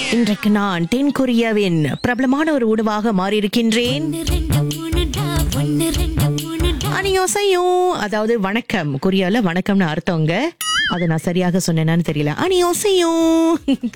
இன்றைக்கு நான் தென் கொரியாவின் பிரபலமான ஒரு உணவாக மாறியிருக்கின்றேன் அனியோசையும் அதாவது வணக்கம் கொரியால வணக்கம்னு அர்த்தங்க அது நான் சரியாக சொன்னேனான்னு தெரியல அனியோசையும்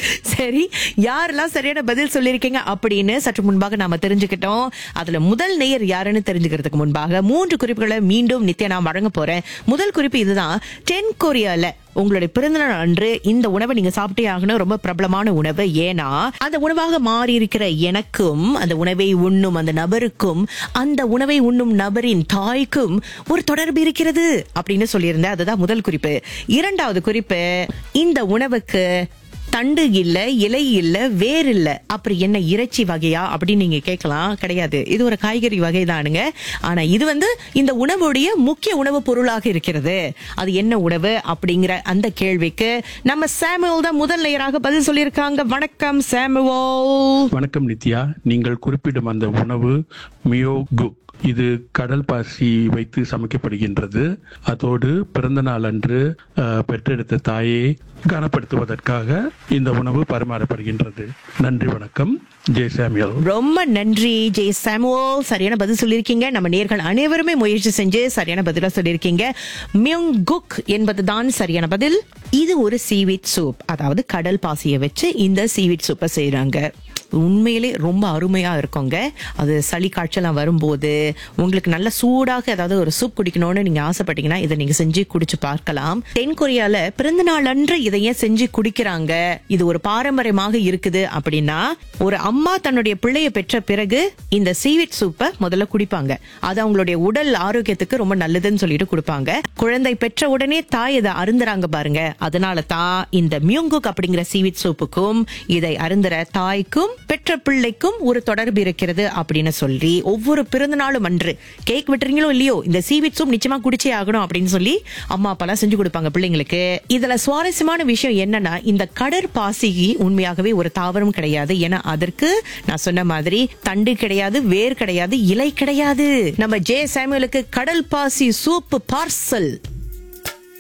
சரி யாரெல்லாம் சரியான பதில் சொல்லியிருக்கீங்க அப்படின்னு சற்று முன்பாக நாம தெரிஞ்சுக்கிட்டோம் அதுல முதல் நேயர் யாருன்னு தெரிஞ்சுக்கிறதுக்கு முன்பாக மூன்று குறிப்புகளை மீண்டும் நித்யா நான் வழங்க போறேன் முதல் குறிப்பு இதுதான் தென் கொரியால உங்களுடைய பிறந்தநாள் அன்று இந்த உணவை நீங்க சாப்பிட்டே ஆகணும் ரொம்ப பிரபலமான உணவு ஏன்னா அந்த உணவாக மாறி இருக்கிற எனக்கும் அந்த உணவை உண்ணும் அந்த நபருக்கும் அந்த உணவை உண்ணும் நபரின் தாய்க்கும் ஒரு தொடர்பு இருக்கிறது அப்படின்னு சொல்லியிருந்தேன் அதுதான் முதல் குறிப்பு இரண்டாவது குறிப்பு இந்த உணவுக்கு தண்டு இல்ல இலை இல்ல வேர் இல்ல அப்படி என்ன இறைச்சி வகையா அப்படின்னு நீங்க கேட்கலாம் கிடையாது இது ஒரு காய்கறி வகை தானுங்க ஆனா இது வந்து இந்த உணவுடைய முக்கிய உணவு பொருளாக இருக்கிறது அது என்ன உணவு அப்படிங்கிற அந்த கேள்விக்கு நம்ம சாமுவல் தான் முதல் லேயராக பதில் சொல்லியிருக்காங்க வணக்கம் சாமுவல் வணக்கம் நித்யா நீங்கள் குறிப்பிடும் அந்த உணவு மியோகு இது கடல் பாசி வைத்து சமைக்கப்படுகின்றது அதோடு பிறந்த நாள் அன்று அஹ், பெற்றெடுத்த தாயை கனப்படுத்துவதற்காக இந்த உணவு பரிமாறப்படுகின்றது நன்றி வணக்கம் ஜெய் சாமியல் ரொம்ப நன்றி ஜெய் சாமுவல் சரியான பதில் சொல்லியிருக்கீங்க நம்ம நேர்கள் அனைவருமே முயற்சி செஞ்சு சரியான பதிலா சொல்லியிருக்கீங்க மியோங் குக் என்பதுதான் சரியான பதில் இது ஒரு சீவீட் சூப் அதாவது கடல் பாசியை வச்சு இந்த சீவீட் சூப்பை செய்றாங்க உண்மையிலே ரொம்ப அருமையா இருக்குங்க அது சளி காய்ச்சலாம் வரும்போது உங்களுக்கு நல்ல சூடாக ஏதாவது ஒரு சூப் குடிக்கணும்னு நீங்க ஆசைப்பட்டீங்கன்னா இதை நீங்க செஞ்சு குடிச்சு பார்க்கலாம் தென் கொரியால பிறந்த நாள் அன்று இதை ஏன் செஞ்சு குடிக்கிறாங்க இது ஒரு பாரம்பரியமாக இருக்குது அப்படின்னா ஒரு அம்மா தன்னுடைய பிள்ளைய பெற்ற பிறகு இந்த சீவிட் சூப்பை முதல்ல குடிப்பாங்க அது அவங்களுடைய உடல் ஆரோக்கியத்துக்கு ரொம்ப நல்லதுன்னு சொல்லிட்டு கொடுப்பாங்க குழந்தை பெற்ற உடனே தாய் இதை அருந்துறாங்க பாருங்க அதனால தான் இந்த மியூங்குக் அப்படிங்கிற சீவிட் சூப்புக்கும் இதை அருந்துற தாய்க்கும் பெற்ற பிள்ளைக்கும் ஒரு தொடர்பு இருக்கிறது அப்படின்னு சொல்லி ஒவ்வொரு பிறந்த நாளும் அன்று கேக் வெட்டுறீங்களோ இல்லையோ இந்த சீவிட் சூப் நிச்சயமா குடிச்சே ஆகணும் அப்படின்னு சொல்லி அம்மா அப்பாலாம் செஞ்சு கொடுப்பாங்க பிள்ளைங்களுக்கு இதுல சுவாரஸ்யமான விஷயம் என்னன்னா இந்த கடற்பாசி உண்மையாகவே ஒரு தாவரம் கிடையாது ஏன்னா அதற்கு நான் சொன்ன மாதிரி தண்டு கிடையாது வேர் கிடையாது இலை கிடையாது நம்ம ஜே சாமுவேலுக்கு கடல் பாசி சூப் பார்சல்